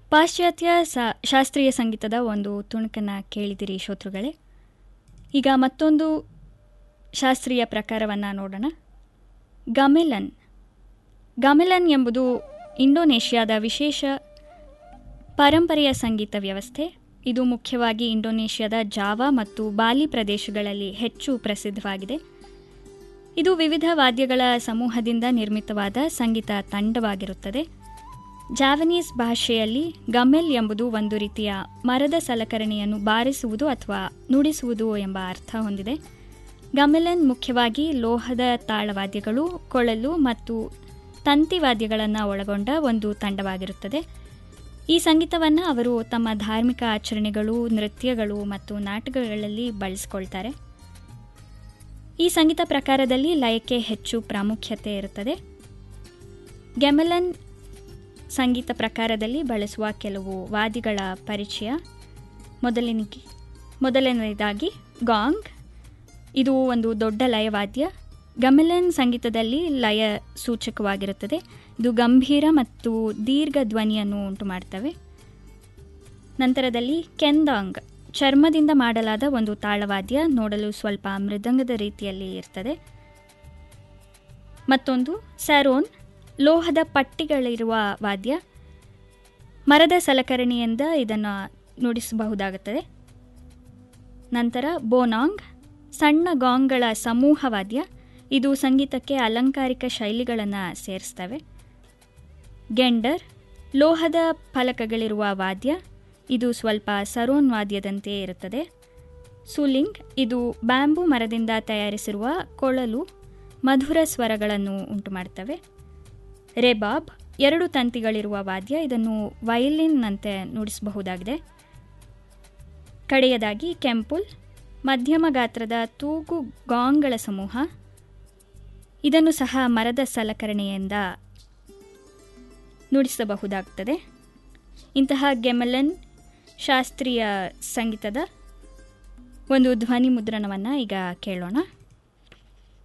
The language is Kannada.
ಪಾಶ್ಚಾತ್ಯ ಸ- ಶಾಸ್ತ್ರೀಯ ಸಂಗೀತದ ಒಂದು ತುಣುಕನ್ನು ಕೇಳಿದಿರಿ ಶ್ರೋತೃಗಳೇ ಈಗ ಮತ್ತೊಂದು ಶಾಸ್ತ್ರೀಯ ಪ್ರಕಾರವನ್ನು ನೋಡೋಣ ಗಮೆಲನ್ ಗಮೆಲನ್ ಎಂಬುದು ಇಂಡೋನೇಷ್ಯಾದ ವಿಶೇಷ ಪಾರಂಪರೆಯ ಸಂಗೀತ ವ್ಯವಸ್ಥೆ ಇದು ಮುಖ್ಯವಾಗಿ ಇಂಡೋನೇಷ್ಯಾದ ಜಾವಾ ಮತ್ತು ಬಾಲಿ ಪ್ರದೇಶಗಳಲ್ಲಿ ಹೆಚ್ಚು ಪ್ರಸಿದ್ಧವಾಗಿದೆ ಇದು ವಿವಿಧ ವಾದ್ಯಗಳ ಸಮೂಹದಿಂದ ನಿರ್ಮಿತವಾದ ಸಂಗೀತ ತಂಡವಾಗಿರುತ್ತದೆ ಜಾವನೀಸ್ ಭಾಷೆಯಲ್ಲಿ ಗಮೆಲ್ ಎಂಬುದು ಒಂದು ರೀತಿಯ ಮರದ ಸಲಕರಣೆಯನ್ನು ಬಾರಿಸುವುದು ಅಥವಾ ನುಡಿಸುವುದು ಎಂಬ ಅರ್ಥ ಹೊಂದಿದೆ ಗಮೆಲನ್ ಮುಖ್ಯವಾಗಿ ಲೋಹದ ತಾಳವಾದ್ಯಗಳು ಕೊಳಲು ಮತ್ತು ತಂತಿವಾದ್ಯಗಳನ್ನು ಒಳಗೊಂಡ ಒಂದು ತಂಡವಾಗಿರುತ್ತದೆ ಈ ಸಂಗೀತವನ್ನು ಅವರು ತಮ್ಮ ಧಾರ್ಮಿಕ ಆಚರಣೆಗಳು ನೃತ್ಯಗಳು ಮತ್ತು ನಾಟಕಗಳಲ್ಲಿ ಬಳಸಿಕೊಳ್ತಾರೆ ಈ ಸಂಗೀತ ಪ್ರಕಾರದಲ್ಲಿ ಲಯಕ್ಕೆ ಹೆಚ್ಚು ಪ್ರಾಮುಖ್ಯತೆ ಇರುತ್ತದೆ ಗೆಮೆಲನ್ ಸಂಗೀತ ಪ್ರಕಾರದಲ್ಲಿ ಬಳಸುವ ಕೆಲವು ವಾದ್ಯಗಳ ಪರಿಚಯ ಮೊದಲನಿಗೆ ಮೊದಲನೆಯದಾಗಿ ಗಾಂಗ್ ಇದು ಒಂದು ದೊಡ್ಡ ಲಯವಾದ್ಯ ಗಮೆಲನ್ ಸಂಗೀತದಲ್ಲಿ ಲಯ ಸೂಚಕವಾಗಿರುತ್ತದೆ ಇದು ಗಂಭೀರ ಮತ್ತು ದೀರ್ಘ ಧ್ವನಿಯನ್ನು ಉಂಟು ಮಾಡ್ತವೆ ನಂತರದಲ್ಲಿ ಕೆಂದಾಂಗ್ ಚರ್ಮದಿಂದ ಮಾಡಲಾದ ಒಂದು ತಾಳವಾದ್ಯ ನೋಡಲು ಸ್ವಲ್ಪ ಮೃದಂಗದ ರೀತಿಯಲ್ಲಿ ಇರ್ತದೆ ಮತ್ತೊಂದು ಸ್ಯಾರೋನ್ ಲೋಹದ ಪಟ್ಟಿಗಳಿರುವ ವಾದ್ಯ ಮರದ ಸಲಕರಣೆಯಿಂದ ಇದನ್ನು ನುಡಿಸಬಹುದಾಗುತ್ತದೆ ನಂತರ ಬೋನಾಂಗ್ ಸಣ್ಣ ಗಾಂಗ್ಗಳ ಸಮೂಹವಾದ್ಯ ಇದು ಸಂಗೀತಕ್ಕೆ ಅಲಂಕಾರಿಕ ಶೈಲಿಗಳನ್ನು ಸೇರಿಸ್ತವೆ ಗೆಂಡರ್ ಲೋಹದ ಫಲಕಗಳಿರುವ ವಾದ್ಯ ಇದು ಸ್ವಲ್ಪ ಸರೋನ್ ವಾದ್ಯದಂತೆ ಇರುತ್ತದೆ ಸುಲಿಂಗ್ ಇದು ಬ್ಯಾಂಬೂ ಮರದಿಂದ ತಯಾರಿಸಿರುವ ಕೊಳಲು ಮಧುರ ಸ್ವರಗಳನ್ನು ಉಂಟು ಮಾಡ್ತವೆ ರೆಬಾಬ್ ಎರಡು ತಂತಿಗಳಿರುವ ವಾದ್ಯ ಇದನ್ನು ವಯಲಿನ್ನಂತೆ ನುಡಿಸಬಹುದಾಗಿದೆ ಕಡೆಯದಾಗಿ ಕೆಂಪುಲ್ ಮಧ್ಯಮ ಗಾತ್ರದ ತೂಗು ಗಾಂಗ್ಗಳ ಸಮೂಹ ಇದನ್ನು ಸಹ ಮರದ ಸಲಕರಣೆಯಿಂದ ನುಡಿಸಬಹುದಾಗುತ್ತದೆ ಇಂತಹ ಗೆಮಲನ್ ಶಾಸ್ತ್ರೀಯ ಸಂಗೀತದ ಒಂದು ಧ್ವನಿ ಮುದ್ರಣವನ್ನು ಈಗ ಕೇಳೋಣ